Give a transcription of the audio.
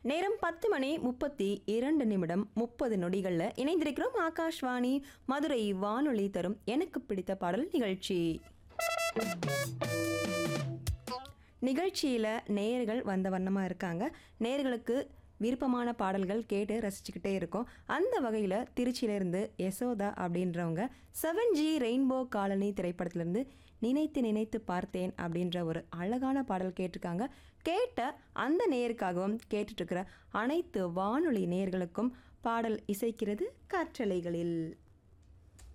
நேரம் பத்து மணி முப்பத்தி இரண்டு நிமிடம் முப்பது நொடிகளில் இணைந்திருக்கிறோம் ஆகாஷ்வாணி மதுரை வானொலி தரும் எனக்கு பிடித்த பாடல் நிகழ்ச்சி நிகழ்ச்சியில் நேயர்கள் வந்த வண்ணமாக இருக்காங்க நேயர்களுக்கு விருப்பமான பாடல்கள் கேட்டு ரசிச்சுக்கிட்டே இருக்கோம் அந்த வகையில் திருச்சியிலேருந்து யசோதா அப்படின்றவங்க செவன் ஜி ரெயின்போ காலனி திரைப்படத்திலேருந்து நினைத்து நினைத்து பார்த்தேன் அப்படின்ற ஒரு அழகான பாடல் கேட்டிருக்காங்க கேட்ட அந்த நேயருக்காகவும் கேட்டுட்ருக்கிற அனைத்து வானொலி நேயர்களுக்கும் பாடல் இசைக்கிறது காற்றலைகளில்